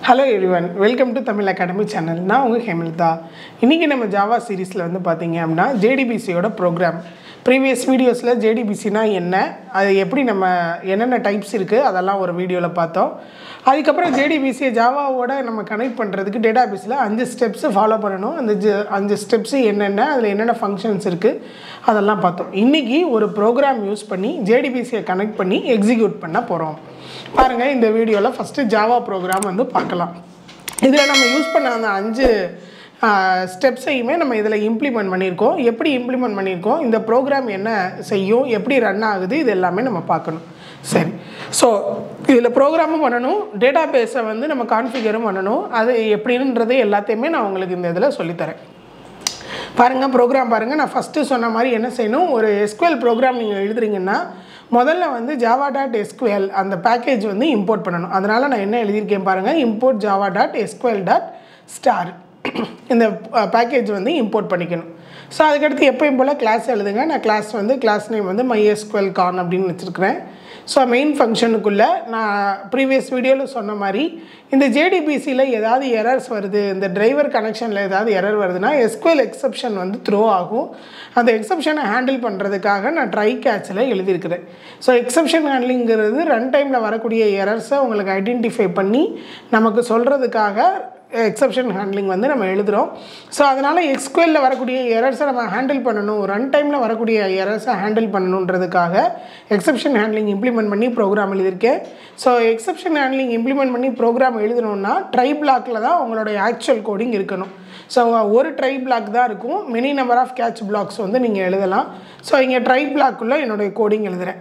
hello everyone welcome to Tamil academy channel நான் உங்கள் ஹேமல்தா இன்றைக்கி நம்ம ஜாவா சீரீஸில் வந்து பார்த்தீங்க அப்படின்னா ஜேடிபிசியோட ப்ரோக்ராம் ப்ரீவியஸ் வீடியோஸில் ஜேடிபிசினா என்ன அது எப்படி நம்ம என்னென்ன டைப்ஸ் இருக்குது அதெல்லாம் ஒரு வீடியோவில் பார்த்தோம் அதுக்கப்புறம் ஜேடிபிசியை ஜாவாவோட நம்ம கனெக்ட் பண்ணுறதுக்கு டேட்டாபேஸில் அஞ்சு ஸ்டெப்ஸு ஃபாலோ பண்ணணும் அந்த ஜ- அஞ்சு ஸ்டெப்ஸு என்னென்ன அதில் என்னென்ன ஃபங்க்ஷன்ஸ் இருக்குது அதெல்லாம் பார்த்தோம் இன்றைக்கி ஒரு ப்ரோக்ராம் யூஸ் பண்ணி ஜேடிபிசியை கனெக்ட் பண்ணி எக்ஸிக்யூட் பண்ண போகிறோம் பாருங்கள் இந்த வீடியோவில் ஃபஸ்ட்டு ஜாவா ப்ரோக்ராம் வந்து பார்க்கலாம் இதில் நம்ம யூஸ் பண்ண அந்த அஞ்சு ஸ்டெப்ஸையுமே நம்ம இதில் இம்ப்ளிமெண்ட் பண்ணியிருக்கோம் எப்படி இம்ப்ளிமெண்ட் பண்ணியிருக்கோம் இந்த ப்ரோக்ராம் என்ன செய்யும் எப்படி ரன் ஆகுது இது எல்லாமே நம்ம பார்க்கணும் சரி ஸோ இதில் ப்ரோக்ராமும் பண்ணணும் டேட்டா பேஸை வந்து நம்ம கான்ஃபிகரும் பண்ணணும் அது எப்படின்றது எல்லாத்தையுமே நான் உங்களுக்கு இந்த இதில் சொல்லித்தரேன் பாருங்கள் ப்ரோக்ராம் பாருங்கள் நான் ஃபஸ்ட்டு சொன்ன மாதிரி என்ன செய்யணும் ஒரு எஸ்குவல் ப்ரோக்ராம் நீங்கள் எழுதுறீங்கன்னா முதல்ல வந்து ஜாவா டாட் எஸ்குவல் அந்த பேக்கேஜ் வந்து இம்போர்ட் பண்ணணும் அதனால் நான் என்ன எழுதியிருக்கேன் பாருங்கள் import Java dot SQL dot star இந்த பேக்கேஜ் வந்து இம்போர்ட் பண்ணிக்கணும் ஸோ அதுக்கடுத்து எப்பயும் போல் கிளாஸ் எழுதுங்க நான் கிளாஸ் வந்து கிளாஸ் நேம் வந்து மை எஸ்குவல் கான் அப்படின்னு வச்சுருக்கிறேன் ஸோ மெயின் ஃபங்க்ஷனுக்குள்ளே நான் ப்ரீவியஸ் வீடியோவில் சொன்ன மாதிரி இந்த ஜேடிபிசியில் ஏதாவது எரர்ஸ் வருது இந்த டிரைவர் கனெக்ஷனில் ஏதாவது எரர் வருதுன்னா எஸ்குவல் எக்ஸப்ஷன் வந்து த்ரோ ஆகும் அந்த எக்ஸப்ஷனை ஹேண்டில் பண்ணுறதுக்காக நான் ட்ரை கேட்சில் எழுதியிருக்கிறேன் ஸோ எக்ஸப்ஷன் ஹேண்ட்லிங்கிறது ரன் டைமில் வரக்கூடிய எரர்ஸை உங்களுக்கு ஐடென்டிஃபை பண்ணி நமக்கு சொல்கிறதுக்காக எக்ஸப்ஷன் ஹேண்ட்லிங் வந்து நம்ம எழுதுகிறோம் ஸோ அதனால் எக்ஸ்குவலில் வரக்கூடிய எரர்ஸை நம்ம ஹேண்டில் பண்ணணும் ரன் டைமில் வரக்கூடிய எரர்ஸை ஹேண்டில் பண்ணணுன்றதுக்காக எக்ஸப்ஷன் ஹேண்ட்லிங் இம்ப்ளிமெண்ட் பண்ணி ப்ரோக்ராம் எழுதியிருக்கேன் ஸோ எக்ஸப்ஷன் ஹேண்ட்லிங் இம்ப்ளிமெண்ட் பண்ணி ப்ரோக்ராம் எழுதணும்னா ட்ரை பிளாக்ல தான் உங்களுடைய ஆக்சுவல் கோடிங் இருக்கணும் ஸோ ஒரு ட்ரை பிளாக் தான் இருக்கும் many number of catch blocks வந்து நீங்கள் எழுதலாம் ஸோ இங்கே ட்ரை பிளாக்குள்ளே என்னுடைய கோடிங் எழுதுகிறேன்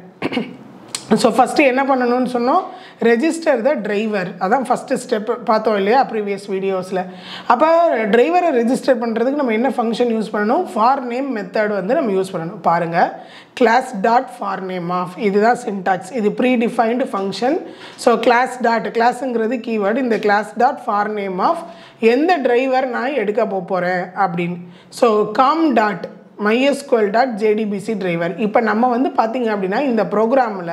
ஸோ ஃபஸ்ட்டு என்ன பண்ணணும்னு சொன்னோம் ரெஜிஸ்டர் த டிரைவர் அதான் ஃபஸ்ட்டு ஸ்டெப் பார்த்தோம் இல்லையா ப்ரீவியஸ் வீடியோஸில் அப்போ டிரைவரை ரெஜிஸ்டர் பண்ணுறதுக்கு நம்ம என்ன ஃபங்க்ஷன் யூஸ் பண்ணணும் ஃபார் நேம் மெத்தட் வந்து நம்ம யூஸ் பண்ணணும் பாருங்கள் class dot for name of இதுதான் சின்டாக்ஸ் இது predefined function so class dot கிளாஸுங்கிறது கீவேர்டு இந்த class dot for name of எந்த டிரைவர் நான் எடுக்க போகிறேன் அப்படின்னு so com dot MySQL dot JDBC driver இப்போ நம்ம வந்து பார்த்திங்க அப்படின்னா இந்த ப்ரோக்ராமில்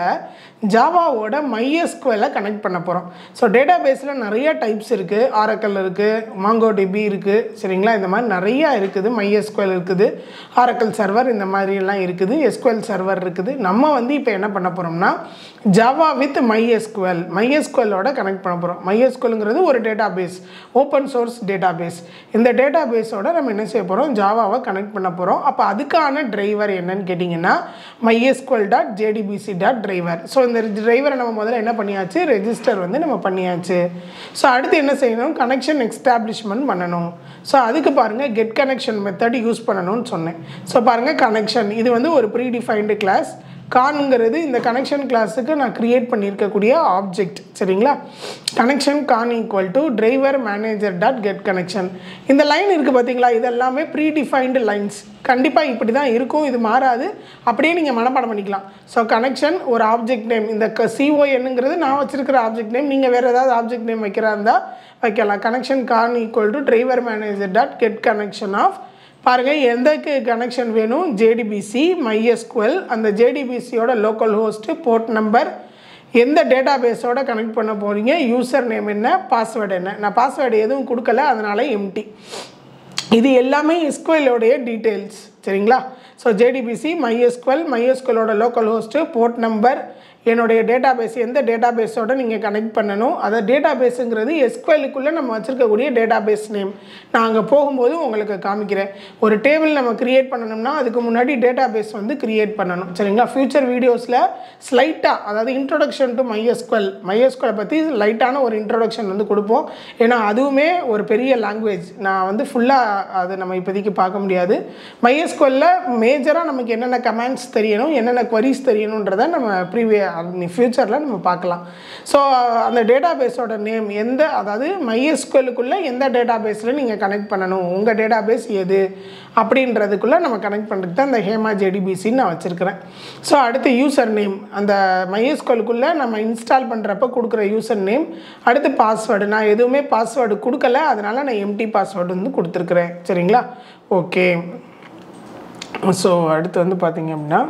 ஜாவாவோட MySQL கனெக்ட் பண்ண போகிறோம் ஸோ டேட்டா பேஸில் நிறைய டைப்ஸ் இருக்குது ஆரக்கல் இருக்குது மாங்கோடிபி இருக்குது சரிங்களா இந்த மாதிரி நிறையா இருக்குது MySQL இருக்குது ஆரக்கல் சர்வர் இந்த மாதிரி எல்லாம் இருக்குது SQL சர்வர் இருக்குது நம்ம வந்து இப்போ என்ன பண்ண போகிறோம்னா ஜாவா வித் MySQL MySQLோட கனெக்ட் பண்ண போகிறோம் MySQLங்கிறது ஒரு database open source database இந்த டேட்டா பேஸோட நம்ம என்ன செய்ய போகிறோம் ஜாவாவை கனெக்ட் பண்ண போகிறோம் அப்போ அதுக்கான டிரைவர் என்னன்னு கேட்டிங்கன்னா MySQL dot JDBC dot driver so இந்த டிரைவரை நம்ம முதல்ல என்ன பண்ணியாச்சு ரெஜிஸ்டர் வந்து நம்ம பண்ணியாச்சு ஸோ அடுத்து என்ன செய்யணும் கனெக்ஷன் எஸ்டாப்ளிஷ்மெண்ட் பண்ணணும் ஸோ அதுக்கு பாருங்கள் கெட் கனெக்ஷன் மெத்தட் யூஸ் பண்ணணும்னு சொன்னேன் ஸோ பாருங்கள் கனெக்ஷன் இது வந்து ஒரு ப்ரீ டிஃபைன்டு கிளாஸ் கான்ங்கிறது இந்த கனெக்ஷன் கிளாஸுக்கு நான் க்ரியேட் பண்ணியிருக்கக்கூடிய ஆப்ஜெக்ட் சரிங்களா connection con equal to driver manager dot get connection இந்த லைன் இருக்குது பார்த்தீங்களா இது எல்லாமே ப்ரீ டிஃபைன்டு லைன்ஸ் கண்டிப்பாக இப்படி தான் இருக்கும் இது மாறாது அப்படியே நீங்கள் மனப்பாடம் பண்ணிக்கலாம் ஸோ கனெக்ஷன் ஒரு ஆப்ஜெக்ட் நேம் இந்த க சிஓஎன்னுங்கிறது நான் வச்சிருக்கிற ஆப்ஜெக்ட் நேம் நீங்கள் வேறு ஏதாவது ஆப்ஜெக்ட் நேம் வைக்கிறா இருந்தால் வைக்கலாம் connection con equal to driver manager dot get connection of பாருங்கள் எந்தக்கு கனெக்ஷன் வேணும் ஜேடிபிசி MySQL அந்த ஜேடிபிசியோட லோக்கல் ஹோஸ்ட்டு போர்ட் நம்பர் எந்த டேட்டா பேஸோட கனெக்ட் பண்ண போகிறீங்க யூசர் நேம் என்ன பாஸ்வேர்டு என்ன நான் பாஸ்வேர்டு எதுவும் கொடுக்கல அதனால எம்டி இது எல்லாமே எஸ்குவலோடைய டீட்டெயில்ஸ் சரிங்களா ஸோ ஜேடிபிசி MySQL MySQLோட லோக்கல் ஹோஸ்ட்டு போர்ட் நம்பர் என்னுடைய டேட்டா பேஸ் எந்த டேட்டா பேஸோட நீங்கள் கனெக்ட் பண்ணணும் அதை டேட்டா பேஸுங்கிறது எஸ்குவலுக்குள்ளே நம்ம வச்சுருக்கக்கூடிய டேட்டா பேஸ் நேம் நான் அங்கே போகும்போது உங்களுக்கு காமிக்கிறேன் ஒரு டேபிள் நம்ம க்ரியேட் பண்ணணும்னா அதுக்கு முன்னாடி டேட்டா பேஸ் வந்து க்ரியேட் பண்ணணும் சரிங்களா ஃப்யூச்சர் வீடியோஸில் ஸ்லைட்டாக அதாவது இன்ட்ரொடக்ஷன் டு MySQL MySQL பற்றி லைட்டான ஒரு இன்ட்ரொடக்ஷன் வந்து கொடுப்போம் ஏன்னா அதுவுமே ஒரு பெரிய லாங்குவேஜ் நான் வந்து ஃபுல்லாக அது நம்ம இப்போதைக்கு பார்க்க முடியாது MySQL மேஜராக நமக்கு என்னென்ன கமெண்ட்ஸ் தெரியணும் என்னென்ன queries தெரியணுன்றதை நம்ம ப்ரீவிய ஃப்யூச்சரில் நம்ம பார்க்கலாம் ஸோ அந்த டேட்டா பேஸோட நேம் எந்த அதாவது MySQLக்குள்ளே எந்த டேட்டா பேஸில் நீங்கள் கனெக்ட் பண்ணணும் உங்கள் டேட்டா பேஸ் எது அப்படின்றதுக்குள்ளே நம்ம கனெக்ட் பண்ணுறதுக்கு தான் இந்த ஹேமா ஜேடிபிசின்னு நான் வச்சுருக்கிறேன் ஸோ அடுத்து யூசர் நேம் அந்த MySQLக்குள்ளே நம்ம இன்ஸ்டால் பண்ணுறப்ப கொடுக்குற யூசர் நேம் அடுத்து பாஸ்வேர்டு நான் எதுவுமே பாஸ்வேர்டு கொடுக்கல அதனால் நான் எம்டி பாஸ்வேர்டு வந்து கொடுத்துருக்குறேன் சரிங்களா ஓகே ஸோ அடுத்து வந்து பார்த்தீங்க அப்படின்னா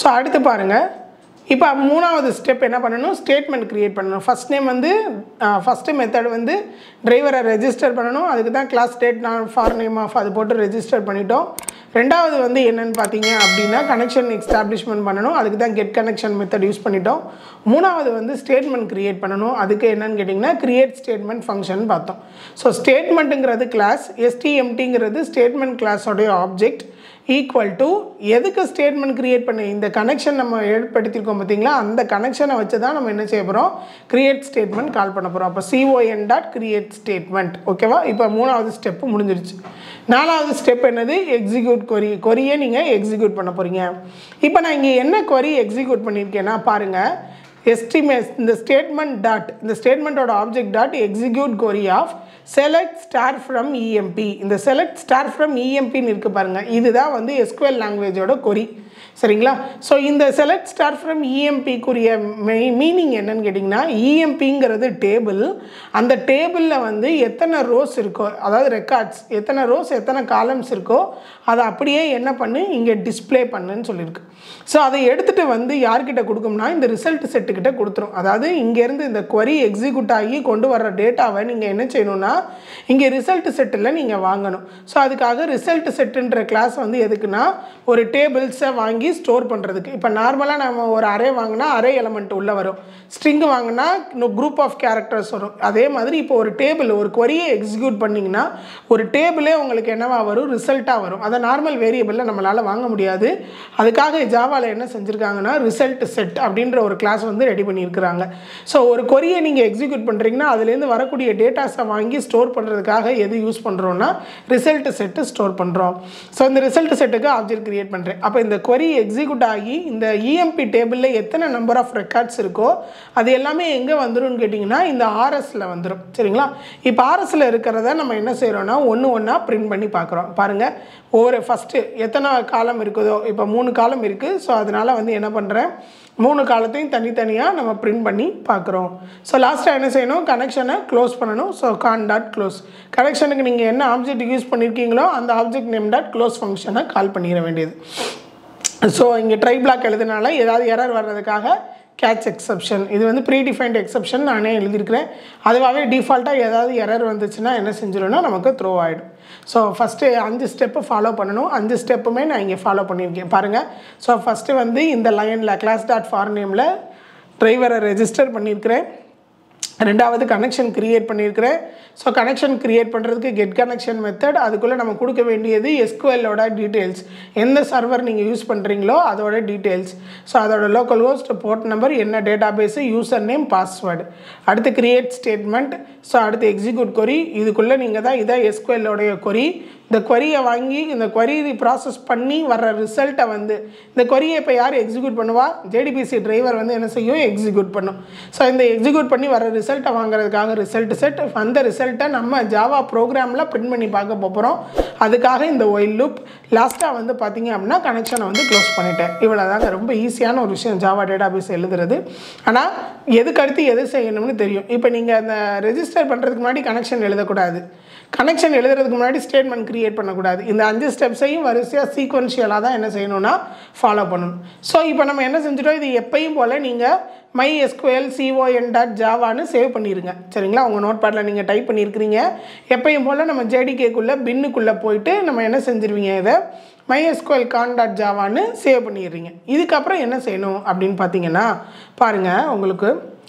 ஸோ அடுத்து பாருங்கள் இப்போ மூணாவது ஸ்டெப் என்ன பண்ணணும் ஸ்டேட்மெண்ட் க்ரியேட் பண்ணணும் ஃபஸ்ட் நேம் வந்து ஃபஸ்ட்டு மெத்தட் வந்து டிரைவரை ரெஜிஸ்டர் பண்ணணும் அதுக்கு தான் கிளாஸ் டேட் நான் ஃபார் நேம் ஆஃப் அது போட்டு ரெஜிஸ்டர் பண்ணிட்டோம் ரெண்டாவது வந்து என்னென்னு பார்த்தீங்க அப்படின்னா கனெக்ஷன் எஸ்டாப்ளிஷ்மெண்ட் பண்ணணும் அதுக்கு தான் கெட் கனெக்ஷன் மெத்தட் யூஸ் பண்ணிட்டோம் மூணாவது வந்து ஸ்டேட்மெண்ட் க்ரியேட் பண்ணணும் அதுக்கு என்னன்னு கேட்டிங்கன்னா கிரியேட் ஸ்டேட்மெண்ட் ஃபங்க்ஷன் பார்த்தோம் ஸோ ஸ்டேட்மெண்ட்டுங்கிறது கிளாஸ் எஸ்டிஎம்டிங்கிறது ஸ்டேட்மெண்ட் கிளாஸோடைய ஆப்ஜெக்ட் ஈக்குவல் டு எதுக்கு ஸ்டேட்மெண்ட் க்ரியேட் பண்ணி இந்த கனெக்ஷன் நம்ம ஏற்படுத்தியிருக்கோம் பார்த்தீங்களா அந்த கனெக்ஷனை வச்சு தான் நம்ம என்ன செய்ய போகிறோம் கிரியேட் ஸ்டேட்மெண்ட் கால் பண்ண போகிறோம் அப்போ சிஓஎன் டாட் கிரியேட் ஸ்டேட்மெண்ட் ஓகேவா இப்போ மூணாவது ஸ்டெப்பு முடிஞ்சிருச்சு நாலாவது ஸ்டெப் என்னது எக்ஸிக்யூட் கொரி கொரியை நீங்கள் எக்ஸிக்யூட் பண்ண போகிறீங்க இப்போ நான் இங்கே என்ன கொரி எக்ஸிக்யூட் பண்ணியிருக்கேன்னா பாருங்கள் எஸ்டிமேஸ் இந்த ஸ்டேட்மெண்ட் டாட் இந்த ஸ்டேட்மெண்ட்டோட object dot execute query of select star from EMP இந்த செலக்ட் ஸ்டார் ஃப்ரம் இஎம்பின்னு இருக்குது பாருங்கள் இதுதான் வந்து எஸ்குவல் லாங்குவேஜோட கொரி சரிங்களா ஸோ இந்த செலக்ட் ஸ்டார் ஃப்ரம் இஎம்பிக்குரிய மெய் மீனிங் என்னன்னு கேட்டிங்கன்னா இஎம்பிங்கிறது டேபிள் அந்த டேபிளில் வந்து எத்தனை ரோஸ் இருக்கோ அதாவது ரெக்கார்ட்ஸ் எத்தனை ரோஸ் எத்தனை காலம்ஸ் இருக்கோ அதை அப்படியே என்ன பண்ணு இங்கே டிஸ்ப்ளே பண்ணுன்னு சொல்லியிருக்கு ஸோ அதை எடுத்துகிட்டு வந்து யார்கிட்ட கொடுக்கும்னா இந்த ரிசல்ட் செட்டுக்கிட்ட கொடுத்துரும் அதாவது இங்கேருந்து இந்த query எக்ஸிக்யூட் ஆகி கொண்டு வர்ற டேட்டாவை நீங்கள் என்ன செய்யணும்னா இங்கே ரிசல்ட் செட்டில் நீங்கள் வாங்கணும் ஸோ அதுக்காக ரிசல்ட் செட்டுன்ற கிளாஸ் வந்து எதுக்குன்னா ஒரு டேபிள்ஸை வாங்கி ஸ்டோர் பண்ணுறதுக்கு இப்போ நார்மலாக நம்ம ஒரு அரே வாங்கினா அரே எலமெண்ட் உள்ளே வரும் ஸ்ட்ரிங் வாங்கினா குரூப் ஆஃப் கேரக்டர்ஸ் வரும் அதே மாதிரி இப்போ ஒரு டேபிள் ஒரு கொரியை எக்ஸிக்யூட் பண்ணிங்கன்னா ஒரு டேபிளே உங்களுக்கு என்னவா வரும் ரிசல்ட்டாக வரும் அதை நார்மல் வேரியபிளில் நம்மளால் வாங்க முடியாது அதுக்காக ஜாவாவில் என்ன செஞ்சுருக்காங்கன்னா ரிசல்ட் செட் அப்படின்ற ஒரு கிளாஸ் வந்து ரெடி பண்ணியிருக்கிறாங்க ஸோ ஒரு கொரியை நீங்கள் எக்ஸிக்யூட் பண்ணுறீங்கன்னா அதுலேருந்து வரக்கூடிய டேட்டாஸை வாங்கி ஸ்டோர் பண்ணுறதுக்காக எது யூஸ் பண்ணுறோன்னா ரிசல்ட் செட்டு ஸ்டோர் பண்ணுறோம் ஸோ இந்த ரிசல்ட் செட்டுக்கு ஆப்ஜெக்ட் கிரியேட் பண்ணுறேன் அப்போ இந்த கொரி எக்ஸிக்யூட் ஆகி இந்த இஎம்பி டேபிளில் எத்தனை நம்பர் ஆஃப் ரெக்கார்ட்ஸ் இருக்கோ அது எல்லாமே எங்கே வந்துரும்னு கேட்டிங்கன்னா இந்த ஆர்எஸில் வந்துடும் சரிங்களா இப்போ ஆர்எஸில் இருக்கிறத நம்ம என்ன செய்கிறோன்னா ஒன்று ஒன்றா பிரிண்ட் பண்ணி பார்க்குறோம் பாருங்கள் ஒவ்வொரு ஃபஸ்ட்டு எத்தனை காலம் இருக்குதோ இப்போ மூணு காலம் இருக்குது ஸோ அதனால் வந்து என்ன பண்ணுறேன் மூணு காலத்தையும் தனித்தனியாக நம்ம பிரிண்ட் பண்ணி பார்க்குறோம் ஸோ லாஸ்ட்டாக என்ன செய்யணும் கனெக்ஷனை க்ளோஸ் பண்ணணும் ஸோ கான் டாட் க்ளோஸ் கனெக்ஷனுக்கு நீங்கள் என்ன ஆப்ஜெக்ட் யூஸ் பண்ணியிருக்கீங்களோ அந்த ஆப்ஜெக்ட் நேம் டாட் க்ளோஸ் ஃபங்க்ஷனை கால் பண்ணிட வேண்டியது ஸோ இங்கே ட்ரை பிளாக் எழுதுனால ஏதாவது எரர் வர்றதுக்காக கேட்ச் எக்ஸப்ஷன் இது வந்து ப்ரீ டிஃபைன்ட் எக்ஸப்ஷன் நானே எழுதியிருக்கிறேன் அதுவாகவே டிஃபால்ட்டாக ஏதாவது எரர் வந்துச்சுன்னா என்ன செஞ்சிடும்னா நமக்கு த்ரோ ஆகிடும் ஸோ ஃபஸ்ட்டு அஞ்சு ஸ்டெப்பு ஃபாலோ பண்ணணும் அஞ்சு ஸ்டெப்புமே நான் இங்கே ஃபாலோ பண்ணியிருக்கேன் பாருங்கள் ஸோ ஃபஸ்ட்டு வந்து இந்த லைனில் கிளாஸ் டாட் ஃபார் நேமில் டிரைவரை ரெஜிஸ்டர் பண்ணியிருக்கிறேன் ரெண்டாவது கனெக்ஷன் கிரியேட் பண்ணியிருக்கிறேன் ஸோ கனெக்ஷன் கிரியேட் பண்ணுறதுக்கு கெட் கனெக்ஷன் மெத்தட் அதுக்குள்ளே நம்ம கொடுக்க வேண்டியது எஸ்குஎல்லோட டீட்டெயில்ஸ் எந்த சர்வர் நீங்கள் யூஸ் பண்ணுறீங்களோ அதோட டீட்டெயில்ஸ் ஸோ அதோட லோக்கல் ஹோஸ்ட் போர்ட் நம்பர் என்ன database user name password அடுத்து கிரியேட் ஸ்டேட்மெண்ட் ஸோ அடுத்து எக்ஸிக்யூட் கொரி இதுக்குள்ளே நீங்கள் தான் இதான் எஸ்குஎல்லோடைய கொரி இந்த கொரியை வாங்கி இந்த கொரி ப்ராசஸ் பண்ணி வர்ற ரிசல்ட்டை வந்து இந்த கொரியை இப்போ யார் எக்ஸிக்யூட் பண்ணுவா ஜேடிபிசி டிரைவர் வந்து என்ன செய்யும் எக்ஸிக்யூட் பண்ணும் ஸோ இந்த எக்ஸிக்யூட் பண்ணி வர ரிசல்ட்டை வாங்குறதுக்காக ரிசல்ட் செட் அந்த ரிசல்ட்டை நம்ம ஜாவா ப்ரோக்ராமில் பிரிண்ட் பண்ணி பார்க்க போகிறோம் அதுக்காக இந்த ஒயில் லூப் லாஸ்ட்டாக வந்து பார்த்தீங்க அப்படின்னா கனெக்ஷனை வந்து க்ளோஸ் பண்ணிட்டேன் இவ்வளோ தாங்க ரொம்ப ஈஸியான ஒரு விஷயம் ஜாவா டேட்டாபேஸ் எழுதுறது ஆனால் எதுக்கு அடுத்து எது செய்யணும்னு தெரியும் இப்போ நீங்கள் அந்த ரெஜிஸ்டர் பண்ணுறதுக்கு முன்னாடி கனெக்ஷன் எழுதக்கூடாது கனெக்ஷன் எழுதுறதுக்கு முன்னாடி ஸ்டேட்மெண்ட் கிரியேட் பண்ணக்கூடாது இந்த அஞ்சு ஸ்டெப்ஸையும் வரிசையாக சீக்வன்ஷியலாக தான் என்ன செய்யணும்னா ஃபாலோ பண்ணணும் ஸோ இப்போ நம்ம என்ன செஞ்சிட்டோம் இது எப்பயும் போல் நீங்கள் மை எஸ்குஎல் சிஓஎன் டாட் ஜாவான்னு சேவ் பண்ணிடுங்க சரிங்களா உங்கள் நோட் பேடில் நீங்கள் டைப் பண்ணியிருக்கிறீங்க எப்பயும் போல் நம்ம ஜேடிகேக்குள்ளே பின்னுக்குள்ளே போயிட்டு நம்ம என்ன செஞ்சிருவீங்க இதை மைஎஸ்குஎல் கான் டாட் ஜாவான்னு சேவ் பண்ணிடுறீங்க இதுக்கப்புறம் என்ன செய்யணும் அப்படின்னு பார்த்தீங்கன்னா பாருங்கள் உங்களுக்கு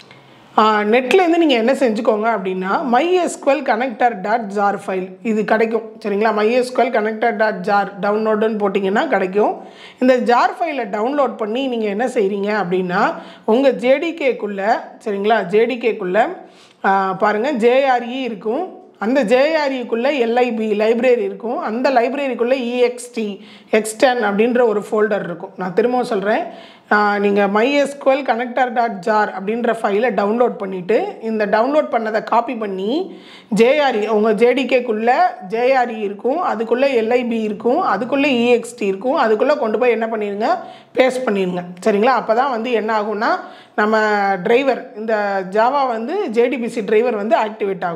நெட்லேருந்து நீங்கள் என்ன செஞ்சுக்கோங்க அப்படின்னா MySQL connector dot jar file இது கிடைக்கும் சரிங்களா மைஎஸ்குவல் கனெக்டர் டாட் ஜார் டவுன்லோடுன்னு போட்டிங்கன்னா கிடைக்கும் இந்த ஜார் ஃபைலை டவுன்லோட் பண்ணி நீங்கள் என்ன செய்கிறீங்க அப்படின்னா உங்கள் ஜேடிகேக்குள்ளே சரிங்களா ஜேடிகேக்குள்ளே பாருங்கள் ஜேஆர்இ இருக்கும் அந்த ஜேஆர்இக்குள்ளே எல்ஐபி லைப்ரரி இருக்கும் அந்த லைப்ரரிக்குள்ளே இஎக்ஸ்டி எக்ஸ்டென் அப்படின்ற ஒரு ஃபோல்டர் இருக்கும் நான் திரும்பவும் சொல்கிறேன் நீங்கள் மைஎஸ்குவல் கனெக்டர் டாட் ஜார் அப்படின்ற ஃபைலை டவுன்லோட் பண்ணிவிட்டு இந்த டவுன்லோட் பண்ணதை காப்பி பண்ணி ஜேஆர்இ உங்கள் ஜேடிகேக்குள்ளே ஜேஆர்இ இருக்கும் அதுக்குள்ளே எல்ஐபி இருக்கும் அதுக்குள்ளே இஎக்ஸ்டி இருக்கும் அதுக்குள்ளே கொண்டு போய் என்ன பண்ணிடுங்க பேஸ்ட் பண்ணிடுங்க சரிங்களா அப்போ தான் வந்து என்ன ஆகும்னா நம்ம டிரைவர் இந்த ஜாவா வந்து ஜேடிபிசி டிரைவர் வந்து ஆக்டிவேட் ஆகும்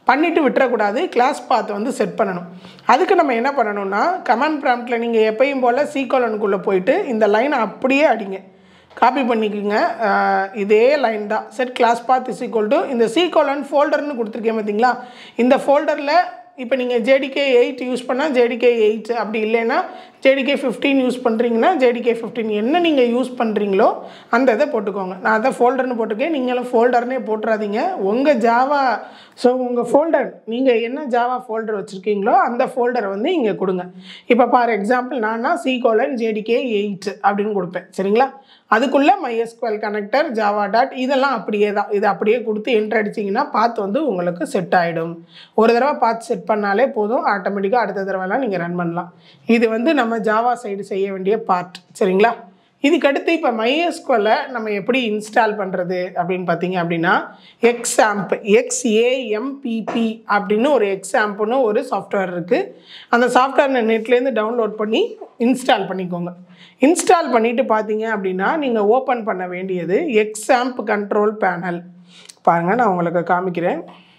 பண்ணிவிட்டு விட்டுறக்கூடாது கிளாஸ் பாத் வந்து செட் பண்ணணும் அதுக்கு நம்ம என்ன பண்ணணும்னா கமாண்ட் ப்ராம்ப்டில் நீங்கள் எப்பயும் போல் சீக்கோலனுக்குள்ளே போயிட்டு இந்த லைனை அப்படியே அடிங்க காப்பி பண்ணிக்கோங்க அஹ் இதே லைன் தான் set class path is equal to இந்த சீக்கோலன் ஃபோல்டர்னு கொடுத்துருக்கேன் பார்த்தீங்களா இந்த ஃபோல்டரில் இப்போ நீங்கள் ஜேடிகே எயிட் யூஸ் பண்ணால் ஜேடிகே எயிட் அப்படி இல்லைன்னா ஜேடிகே ஃபிஃப்டீன் யூஸ் பண்ணுறீங்கன்னா ஜேடிகே ஃபிஃப்டீன் என்ன நீங்கள் யூஸ் பண்ணுறீங்களோ அந்த இதை போட்டுக்கோங்க நான் அதை ஃபோல்டர்னு போட்டிருக்கேன் நீங்களும் ஃபோல்டர்னே போட்டுறாதீங்க உங்கள் ஜாவா ஸோ உங்கள் ஃபோல்டர் நீங்கள் என்ன ஜாவா ஃபோல்டர் வச்சுருக்கீங்களோ அந்த ஃபோல்டரை வந்து இங்கே கொடுங்க இப்போ ஃபார் எக்ஸாம்பிள் நான்னா சி கோலன் ஜேடிகே எயிட் அப்படின்னு கொடுப்பேன் சரிங்களா அதுக்குள்ளே MySQL கனெக்டர் ஜாவா டாட் இதெல்லாம் அப்படியே தான் இது அப்படியே கொடுத்து என்ட்ரு அடிச்சிங்கன்னா பாத் வந்து உங்களுக்கு செட் ஆகிடும் ஒரு தடவை பாத் செட் பண்ணாலே போதும் ஆட்டோமேட்டிக்காக அடுத்த தடவைலாம் நீங்கள் ரன் பண்ணலாம் இது வந்து நம்ம ஜாவா சைடு செய்ய வேண்டிய பார்ட் சரிங்களா இதுக்கடுத்து இப்போ மைஎஸ்குவலை நம்ம எப்படி இன்ஸ்டால் பண்ணுறது அப்படின்னு பார்த்தீங்க அப்படின்னா எக்ஸாம்ப் எக்ஸ்ஏஎம்பிபி அப்படின்னு ஒரு எக்ஸாம்ப்னு ஒரு சாஃப்ட்வேர் இருக்குது அந்த சாஃப்ட்வேர் நெட்லேருந்து டவுன்லோட் பண்ணி இன்ஸ்டால் பண்ணிக்கோங்க இன்ஸ்டால் பண்ணிவிட்டு பார்த்தீங்க அப்படின்னா நீங்கள் ஓப்பன் பண்ண வேண்டியது எக்ஸாம்ப் கண்ட்ரோல் பேனல் பாருங்கள் நான் உங்களுக்கு காமிக்கிறேன்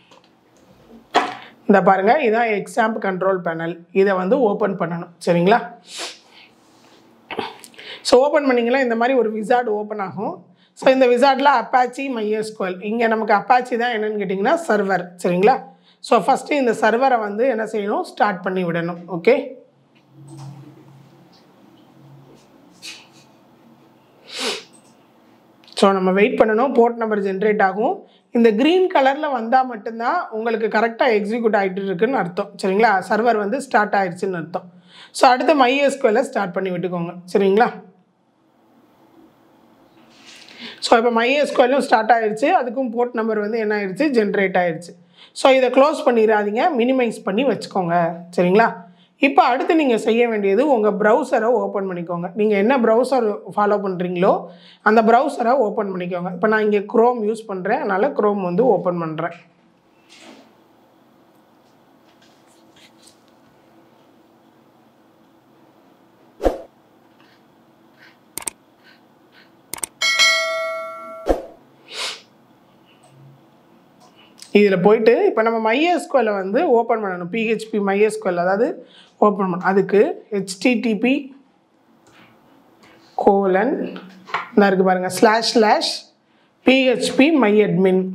இந்த பாருங்கள் இதான் எக்ஸாம்ப் கண்ட்ரோல் பேனல் இதை வந்து ஓப்பன் பண்ணணும் சரிங்களா ஸோ ஓப்பன் பண்ணிங்கன்னா இந்த மாதிரி ஒரு விசார்ட் ஓப்பன் ஆகும் ஸோ இந்த விசார்டில் அப்பாச்சி மையஸ்குவல் இங்கே நமக்கு அப்பாச்சி தான் என்னன்னு கேட்டிங்கன்னா சர்வர் சரிங்களா ஸோ ஃபஸ்ட்டு இந்த சர்வரை வந்து என்ன செய்யணும் ஸ்டார்ட் பண்ணி விடணும் ஓகே ஸோ நம்ம வெயிட் பண்ணணும் போர்ட் நம்பர் ஜென்ரேட் ஆகும் இந்த க்ரீன் கலரில் வந்தால் மட்டும்தான் உங்களுக்கு கரெக்டாக எக்ஸிக்யூட் ஆகிட்டு இருக்குன்னு அர்த்தம் சரிங்களா சர்வர் வந்து ஸ்டார்ட் ஆயிடுச்சுன்னு அர்த்தம் ஸோ அடுத்து மைஎஸ்குவலை ஸ்டார்ட் பண்ணி விட்டுக்கோங்க சரிங்களா ஸோ இப்போ மைஎஸ்குவலும் ஸ்டார்ட் ஆயிடுச்சு அதுக்கும் போர்ட் நம்பர் வந்து என்ன ஆயிடுச்சு ஜென்ரேட் ஆயிடுச்சு ஸோ இதை க்ளோஸ் பண்ணிடாதீங்க மினிமைஸ் பண்ணி வச்சுக்கோங்க சரிங்களா இப்போ அடுத்து நீங்கள் செய்ய வேண்டியது உங்கள் ப்ரௌசரை ஓப்பன் பண்ணிக்கோங்க நீங்கள் என்ன ப்ரௌசர் ஃபாலோ பண்ணுறீங்களோ அந்த ப்ரௌசரை ஓப்பன் பண்ணிக்கோங்க இப்போ நான் இங்கே க்ரோம் யூஸ் பண்ணுறேன் அதனால் க்ரோம் வந்து ஓப்பன் பண்ணுறேன் இதில் போயிட்டு இப்போ நம்ம மைஎஸ்குவலை வந்து ஓப்பன் பண்ணணும் பிஹெச்பி மைஎஸ்குவல் அதாவது ஓப்பன் பண்ணணும் அதுக்கு ஹெச்டிடிபி கோலன் இந்த இருக்குது பாருங்கள் slash slash PHP my admin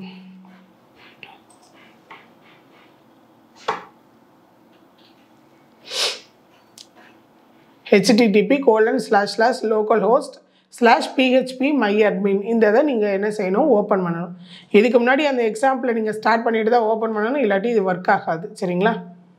HTTP colon slash slash local host slash PHP my admin இந்த இதை நீங்கள் என்ன செய்யணும் ஓப்பன் பண்ணணும் இதுக்கு முன்னாடி அந்த எக்ஸாம்பிளை நீங்கள் ஸ்டார்ட் பண்ணிட்டு தான் ஓப்பன் பண்ணணும் இல்லாட்டி இது ஒர்க் ஆகாது சரிங்களா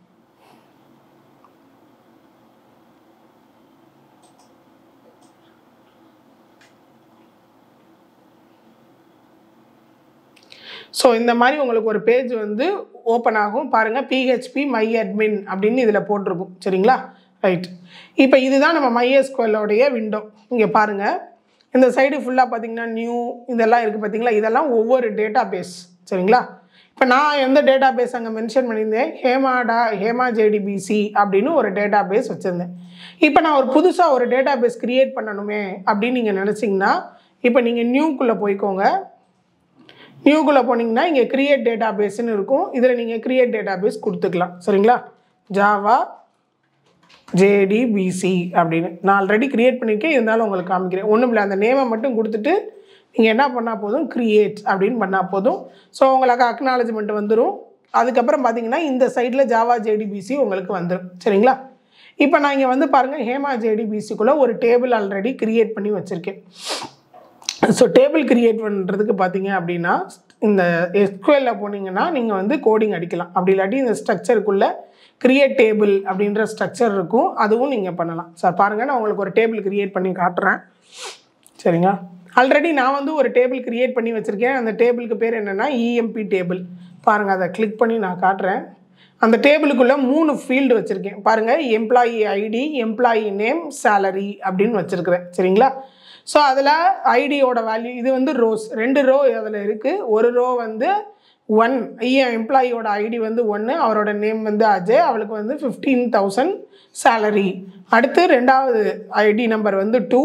ஸோ இந்த மாதிரி உங்களுக்கு ஒரு பேஜ் வந்து ஓப்பன் ஆகும் பாருங்கள் பிஹெச்பி மை அட்மின் அப்படின்னு இதில் போட்டிருக்கும் சரிங்களா ரைட் இப்போ இதுதான் நம்ம மைஎஸ்குவலோடைய விண்டோ இங்கே பாருங்கள் இந்த சைடு ஃபுல்லாக பார்த்தீங்கன்னா நியூ இதெல்லாம் இருக்குது பார்த்தீங்களா இதெல்லாம் ஒவ்வொரு டேட்டா பேஸ் சரிங்களா இப்போ நான் எந்த டேட்டா பேஸ் அங்கே மென்ஷன் பண்ணியிருந்தேன் ஹேமாடா ஹேமா ஜேடிபிசி அப்படின்னு ஒரு டேட்டா பேஸ் வச்சுருந்தேன் இப்போ நான் ஒரு புதுசாக ஒரு டேட்டா பேஸ் க்ரியேட் பண்ணணுமே அப்படின்னு நீங்கள் நினச்சிங்கன்னா இப்போ நீங்கள் நியூக்குள்ளே போய்க்கோங்க நியூக்குள்ளே போனீங்கன்னா இங்கே கிரியேட் டேட்டா பேஸ்ன்னு இருக்கும் இதில் நீங்கள் கிரியேட் டேட்டா பேஸ் கொடுத்துக்கலாம் சரிங்களா ஜாவா ஜேடிபிசி அப்படின்னு நான் ஆல்ரெடி க்ரியேட் பண்ணியிருக்கேன் இருந்தாலும் உங்களுக்கு காமிக்கிறேன் ஒன்றும் இல்லை அந்த நேமை மட்டும் கொடுத்துட்டு நீங்கள் என்ன பண்ணால் போதும் க்ரியேட் அப்படின்னு பண்ணால் போதும் ஸோ உங்களுக்கு அக்னாலஜ்மெண்ட் வந்துடும் அதுக்கப்புறம் பார்த்தீங்கன்னா இந்த சைடில் ஜாவா ஜேடிபிசி உங்களுக்கு வந்துடும் சரிங்களா இப்போ நான் இங்கே வந்து பாருங்கள் ஹேமா ஜேடிபிசிக்குள்ளே ஒரு டேபிள் ஆல்ரெடி க்ரியேட் பண்ணி வச்சுருக்கேன் ஸோ டேபிள் கிரியேட் பண்ணுறதுக்கு பார்த்தீங்க அப்படின்னா இந்த எஸ்குவலில் போனீங்கன்னா நீங்கள் வந்து கோடிங் அடிக்கலாம் அப்படி இல்லாட்டி இந்த ஸ்ட்ரக்சருக்குள்ளே கிரியேட் டேபிள் அப்படின்ற ஸ்ட்ரக்சர் இருக்கும் அதுவும் நீங்கள் பண்ணலாம் சார் பாருங்கள் நான் உங்களுக்கு ஒரு டேபிள் கிரியேட் பண்ணி காட்டுறேன் சரிங்க ஆல்ரெடி நான் வந்து ஒரு டேபிள் கிரியேட் பண்ணி வச்சுருக்கேன் அந்த டேபிளுக்கு பேர் என்னென்னா இஎம்பி டேபிள் பாருங்கள் அதை கிளிக் பண்ணி நான் காட்டுறேன் அந்த டேபிளுக்குள்ளே மூணு ஃபீல்டு வச்சுருக்கேன் பாருங்கள் employee ID employee name salary அப்படின்னு வச்சுருக்கிறேன் சரிங்களா ஸோ அதில் ஐடியோட வேல்யூ இது வந்து ரோஸ் ரெண்டு ரோ அதில் இருக்குது ஒரு ரோ வந்து ஒன் ஐயன் எம்ப்ளாயியோட ஐடி வந்து ஒன்று அவரோட நேம் வந்து அஜய் அவளுக்கு வந்து ஃபிஃப்டீன் தௌசண்ட் சேலரி அடுத்து ரெண்டாவது ஐடி நம்பர் வந்து டூ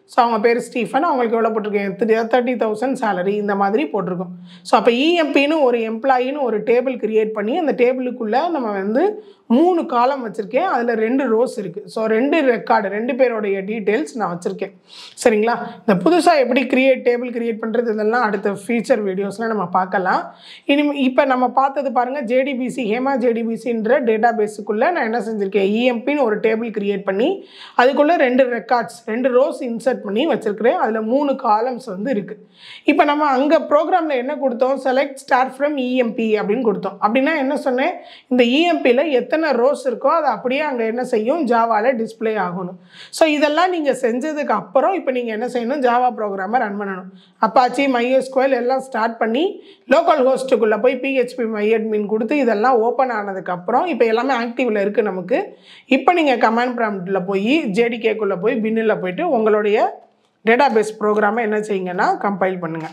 ஸோ அவங்க பேர் ஸ்டீஃபன் அவங்களுக்கு எவ்வளோ போட்டிருக்கேன் த்ரீ தேர்ட்டி தௌசண்ட் சேலரி இந்த மாதிரி போட்டிருக்கோம் ஸோ அப்போ இஎம்பின்னு ஒரு எம்ப்ளாயின்னு ஒரு டேபிள் கிரியேட் பண்ணி அந்த டேபிளுக்குள்ளே நம்ம வந்து மூணு காலம் வச்சுருக்கேன் அதில் ரெண்டு ரோஸ் இருக்குது ஸோ ரெண்டு ரெக்கார்டு ரெண்டு பேருடைய டீட்டெயில்ஸ் நான் வச்சுருக்கேன் சரிங்களா இந்த புதுசாக எப்படி கிரியேட் டேபிள் கிரியேட் பண்ணுறது இதெல்லாம் அடுத்த ஃபியூச்சர் வீடியோஸில் நம்ம பார்க்கலாம் இனிமே இப்போ நம்ம பார்த்தது பாருங்கள் ஜேடிபிசி ஹேமா ஜேடிபிசின்ற டேட்டா பேஸுக்குள்ளே நான் என்ன செஞ்சுருக்கேன் இஎம்பின்னு ஒரு டேபிள் கிரியேட் பண்ணி அதுக்குள்ளே ரெண்டு ரெக்கார்ட்ஸ் ரெண்டு ரோஸ் இன்சர்ட் பண்ணி வச்சுருக்கிறேன் அதில் மூணு காலம்ஸ் வந்து இருக்குது இப்போ நம்ம அங்கே ப்ரோக்ராமில் என்ன கொடுத்தோம் செலக்ட் ஸ்டார் ஃப்ரம் இஎம்பி அப்படின்னு கொடுத்தோம் அப்படின்னா என்ன சொன்னேன் இந்த இஎம்பியில் எத்தனை ரோஸ் இருக்கோ அது அப்படியே அங்கே என்ன செய்யும் ஜாவாவில் டிஸ்ப்ளே ஆகணும் ஸோ இதெல்லாம் நீங்கள் செஞ்சதுக்கு அப்புறம் இப்போ நீங்கள் என்ன செய்யணும் ஜாவா ப்ரோக்ராமை ரன் பண்ணணும் அப்பாச்சி மைஎஸ்குவல் எல்லாம் ஸ்டார்ட் பண்ணி லோக்கல் ஹோஸ்ட்டுக்குள்ளே போய் பிஹெச்பி மையட்மின் கொடுத்து இதெல்லாம் ஓப்பன் ஆனதுக்கப்புறம் இப்போ எல்லாமே ஆக்டிவில் இருக்குது நமக்கு இப்போ நீங்கள் கமாண்ட் ப்ராம்ப்டில் போய் ஜேடிகேக்குள்ளே போய் பின்னில் போயிட்டு உங்களுடைய டேட்டாபேஸ் ப்ரோக்ராமை என்ன செய்யுங்கன்னா கம்பைல் பண்ணுங்கள்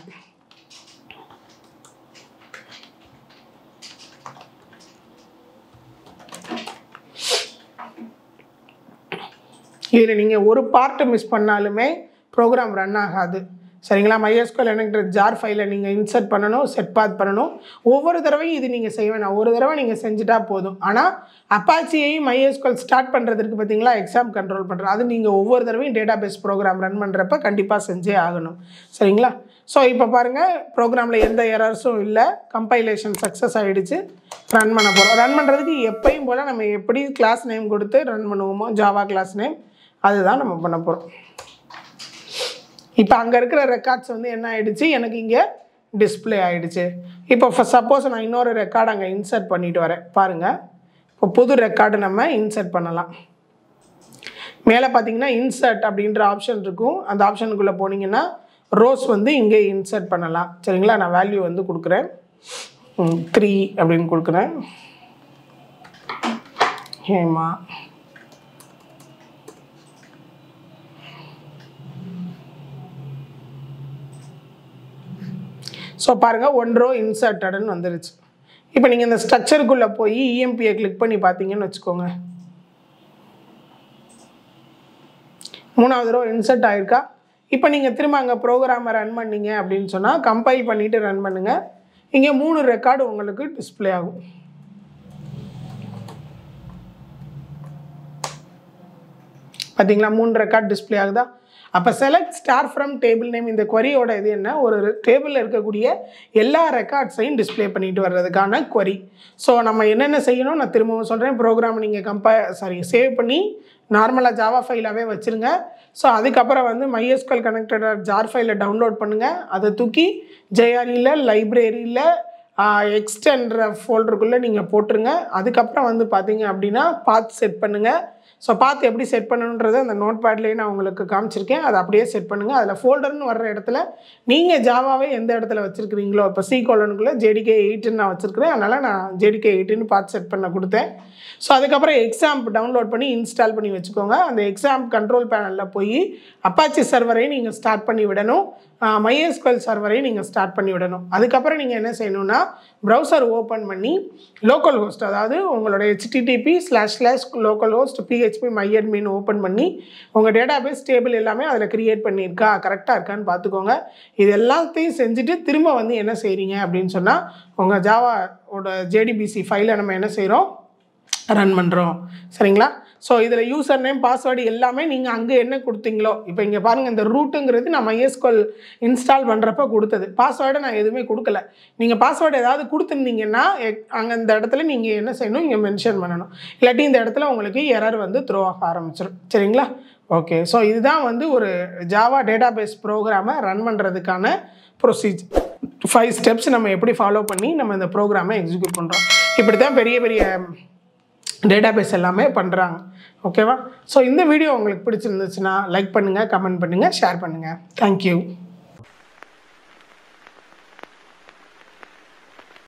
இதில் நீங்கள் ஒரு பார்ட்டு மிஸ் பண்ணாலுமே ப்ரோக்ராம் ரன் ஆகாது சரிங்களா மைஎஸ்கோல் எனக்கு ஜார் ஃபைலை நீங்கள் இன்சர்ட் பண்ணணும் செட் பாத் பண்ணணும் ஒவ்வொரு தடவையும் இது நீங்கள் செய்ய வேணாம் ஒரு தடவை நீங்கள் செஞ்சுட்டா போதும் ஆனால் அப்பாச்சியையும் மைஎஸ்கோல் ஸ்டார்ட் பண்ணுறதுக்கு பார்த்தீங்களா எக்ஸாம் கண்ட்ரோல் பண்ணுறது அது நீங்கள் ஒவ்வொரு தடவையும் டேட்டா பேஸ் ப்ரோக்ராம் ரன் பண்ணுறப்ப கண்டிப்பாக செஞ்சே ஆகணும் சரிங்களா ஸோ இப்போ பாருங்கள் ப்ரோக்ராமில் எந்த எரர்ஸும் இல்லை கம்பைலேஷன் சக்ஸஸ் ஆகிடுச்சு ரன் பண்ண போகிறோம் ரன் பண்ணுறதுக்கு எப்பயும் போல் நம்ம எப்படி கிளாஸ் நேம் கொடுத்து ரன் பண்ணுவோமோ ஜாவா கிளாஸ் நேம் அதுதான் நம்ம பண்ண போகிறோம் இப்போ அங்கே இருக்கிற ரெக்கார்ட்ஸ் வந்து என்ன ஆயிடுச்சு எனக்கு இங்கே டிஸ்ப்ளே ஆயிடுச்சு இப்போ சப்போஸ் நான் இன்னொரு ரெக்கார்டு அங்கே இன்சர்ட் பண்ணிட்டு வரேன் பாருங்கள் இப்போ புது ரெக்கார்டு நம்ம இன்சர்ட் பண்ணலாம் மேலே பார்த்தீங்கன்னா இன்சர்ட் அப்படின்ற ஆப்ஷன் இருக்கும் அந்த ஆப்ஷனுக்குள்ளே போனீங்கன்னா ரோஸ் வந்து இங்கே இன்சர்ட் பண்ணலாம் சரிங்களா நான் வேல்யூ வந்து கொடுக்குறேன் த்ரீ அப்படின்னு கொடுக்குறேன் ஹேமா ஸோ பாருங்கள் ஒன் ரோ இன்சர்ட்டடுன்னு வந்துருச்சு இப்போ நீங்கள் இந்த ஸ்ட்ரக்சருக்குள்ளே போய் இஎம்பியை கிளிக் பண்ணி பார்த்தீங்கன்னு வச்சுக்கோங்க மூணாவது ரோ இன்சர்ட் ஆயிருக்கா இப்போ நீங்கள் திரும்ப அங்கே ப்ரோக்ராமை ரன் பண்ணீங்க அப்படின்னு சொன்னால் கம்பைல் பண்ணிவிட்டு ரன் பண்ணுங்கள் இங்கே மூணு ரெக்கார்டு உங்களுக்கு டிஸ்ப்ளே ஆகும் பார்த்தீங்களா மூணு ரெக்கார்ட் டிஸ்ப்ளே ஆகுதா அப்போ select star from table name இந்த கொரியோட இது என்ன ஒரு டேபிளில் இருக்கக்கூடிய எல்லா ரெக்கார்ட்ஸையும் டிஸ்ப்ளே பண்ணிட்டு வர்றதுக்கான கொரி ஸோ நம்ம என்னென்ன செய்யணும் நான் திரும்பவும் சொல்கிறேன் ப்ரோக்ராம் நீங்கள் கம்பை சாரி சேவ் பண்ணி நார்மலாக ஜாவா ஃபைலாகவே வச்சுருங்க ஸோ அதுக்கப்புறம் வந்து மைஎஸ்கல் கனெக்டட் ஜார் ஃபைலை டவுன்லோட் பண்ணுங்கள் அதை தூக்கி ஜேஆர்இயில் லைப்ரரியில் எக்ஸ்டென்ற ஃபோல்டருக்குள்ளே நீங்கள் போட்டுருங்க அதுக்கப்புறம் வந்து பார்த்தீங்க அப்படின்னா பாத் செட் பண்ணுங்கள் ஸோ பார்த்து எப்படி செட் பண்ணணுன்றதை அந்த நோட் பேட்லேயே நான் உங்களுக்கு காமிச்சிருக்கேன் அதை அப்படியே செட் பண்ணுங்கள் அதில் ஃபோல்டர்னு வர்ற இடத்துல நீங்கள் ஜாவாவே எந்த இடத்துல வச்சுருக்கிறீங்களோ இப்போ சி கோலனுக்குள்ளே ஜேடிகே எயிட்டுன்னு நான் வச்சுருக்கிறேன் அதனால் நான் ஜேடிகே எயிட்டுன்னு பார்த்து செட் பண்ண கொடுத்தேன் ஸோ அதுக்கப்புறம் எக்ஸாம் டவுன்லோட் பண்ணி இன்ஸ்டால் பண்ணி வச்சுக்கோங்க அந்த எக்ஸாம் கண்ட்ரோல் பேனலில் போய் அப்பாச்சி சர்வரை நீங்கள் ஸ்டார்ட் பண்ணி விடணும் மைஎஸ்குவல் சர்வரை நீங்கள் ஸ்டார்ட் பண்ணி விடணும் அதுக்கப்புறம் நீங்கள் என்ன செய்யணும்னா ப்ரௌசர் ஓப்பன் பண்ணி லோக்கல் ஹோஸ்ட் அதாவது உங்களோட HTTP slash slash local host PHP my admin open பண்ணி உங்கள் டேட்டாபேஸ் டேபிள் எல்லாமே அதில் க்ரியேட் பண்ணியிருக்கா கரெக்டாக இருக்கான்னு பார்த்துக்கோங்க இது எல்லாத்தையும் செஞ்சுட்டு திரும்ப வந்து என்ன செய்கிறீங்க அப்படின்னு சொன்னால் உங்கள் ஜாவாவோட ஜேடிபிசி ஃபைலை நம்ம என்ன செய்கிறோம் ரன் பண்ணுறோம் சரிங்களா ஸோ இதில் யூசர் நேம் பாஸ்வேர்டு எல்லாமே நீங்கள் அங்கே என்ன கொடுத்தீங்களோ இப்போ இங்கே பாருங்கள் இந்த ரூட்டுங்கிறது நான் மைஎஸ்கோல் இன்ஸ்டால் பண்ணுறப்ப கொடுத்தது பாஸ்வேர்டை நான் எதுவுமே கொடுக்கல நீங்கள் பாஸ்வேர்டு ஏதாவது கொடுத்துருந்தீங்கன்னா அங்கே இந்த இடத்துல நீங்கள் என்ன செய்யணும் இங்கே மென்ஷன் பண்ணணும் இல்லாட்டி இந்த இடத்துல உங்களுக்கு எரர் வந்து த்ரோ ஆக ஆரம்பிச்சிடும் சரிங்களா ஓகே ஸோ இதுதான் வந்து ஒரு ஜாவா டேட்டாபேஸ் ப்ரோக்ராமை ரன் பண்ணுறதுக்கான ப்ரொசீஜர் ஃபைவ் ஸ்டெப்ஸ் நம்ம எப்படி ஃபாலோ பண்ணி நம்ம இந்த ப்ரோக்ராமை எக்ஸிக்யூட் பண்ணுறோம் இப்படி தான் பெரிய பெரிய டேட்டாபேஸ் எல்லாமே பண்ணுறாங்க ஓகேவா ஸோ இந்த வீடியோ உங்களுக்கு பிடிச்சிருந்துச்சுன்னா லைக் பண்ணுங்கள் கமெண்ட் பண்ணுங்கள் ஷேர் பண்ணுங்கள் தேங்க்யூ